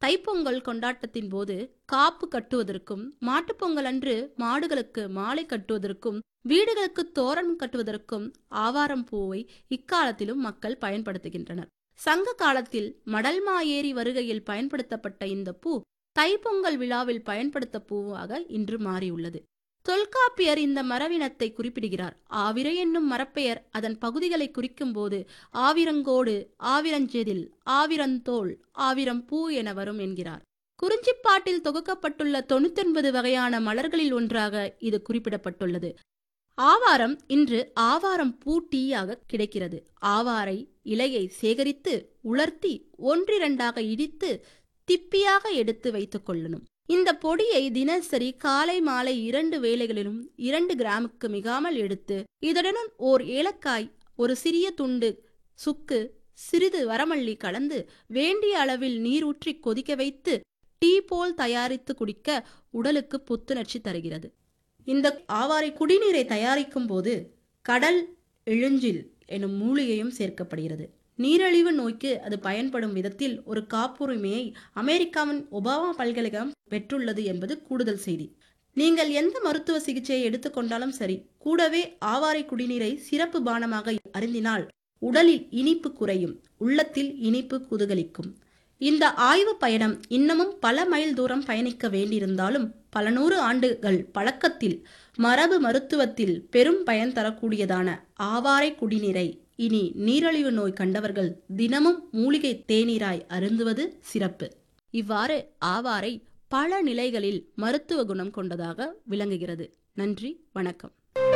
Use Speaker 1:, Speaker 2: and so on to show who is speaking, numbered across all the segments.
Speaker 1: தைப்பொங்கல் கொண்டாட்டத்தின் போது காப்பு கட்டுவதற்கும் மாட்டுப்பொங்கல் அன்று மாடுகளுக்கு மாலை கட்டுவதற்கும் வீடுகளுக்கு தோரணம் கட்டுவதற்கும் ஆவாரம் பூவை இக்காலத்திலும் மக்கள் பயன்படுத்துகின்றனர் சங்க காலத்தில் மடல்மா ஏரி வருகையில் பயன்படுத்தப்பட்ட இந்த பூ தைப்பொங்கல் விழாவில் பயன்படுத்த பூவாக இன்று மாறியுள்ளது தொல்காப்பியர் இந்த மரவினத்தை குறிப்பிடுகிறார் ஆவிரை என்னும் மரப்பெயர் அதன் பகுதிகளை குறிக்கும் போது ஆவிரங்கோடு ஆவிரஞ்செதில் ஆவிரந்தோல் ஆவிரம்பூ என வரும் என்கிறார் குறிஞ்சிப்பாட்டில் தொகுக்கப்பட்டுள்ள தொண்ணூத்தொன்பது வகையான மலர்களில் ஒன்றாக இது குறிப்பிடப்பட்டுள்ளது ஆவாரம் இன்று ஆவாரம் பூ டீயாக கிடைக்கிறது ஆவாரை இலையை சேகரித்து உலர்த்தி ஒன்றிரண்டாக இடித்து திப்பியாக எடுத்து வைத்துக் கொள்ளணும் இந்த பொடியை தினசரி காலை மாலை இரண்டு வேளைகளிலும் இரண்டு கிராமுக்கு மிகாமல் எடுத்து இதனுடன் ஓர் ஏலக்காய் ஒரு சிறிய துண்டு சுக்கு சிறிது வரமல்லி கலந்து வேண்டிய அளவில் நீர் ஊற்றி கொதிக்க வைத்து டீ போல் தயாரித்து குடிக்க உடலுக்கு புத்துணர்ச்சி தருகிறது இந்த ஆவாரை குடிநீரை தயாரிக்கும் போது கடல் எழுஞ்சில் எனும் மூலிகையும் சேர்க்கப்படுகிறது நீரழிவு நோய்க்கு அது பயன்படும் விதத்தில் ஒரு காப்புரிமையை அமெரிக்காவின் ஒபாமா பல்கலைக்கழகம் பெற்றுள்ளது என்பது கூடுதல் செய்தி நீங்கள் எந்த மருத்துவ சிகிச்சையை எடுத்துக்கொண்டாலும் சரி கூடவே ஆவாரை குடிநீரை சிறப்பு பானமாக அருந்தினால் உடலில் இனிப்பு குறையும் உள்ளத்தில் இனிப்பு குதூகலிக்கும் இந்த ஆய்வு பயணம் இன்னமும் பல மைல் தூரம் பயணிக்க வேண்டியிருந்தாலும் பல நூறு ஆண்டுகள் பழக்கத்தில் மரபு மருத்துவத்தில் பெரும் பயன் தரக்கூடியதான ஆவாரை குடிநீரை இனி நீரழிவு நோய் கண்டவர்கள் தினமும் மூலிகை தேநீராய் அருந்துவது சிறப்பு இவ்வாறு ஆவாரை பல நிலைகளில் மருத்துவ குணம் கொண்டதாக விளங்குகிறது நன்றி வணக்கம்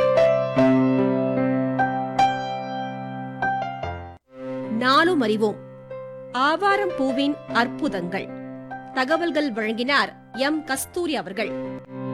Speaker 2: நாளும் அறிவோம் ஆவாரம் பூவின் அற்புதங்கள் தகவல்கள் வழங்கினார் எம் கஸ்தூரி அவர்கள்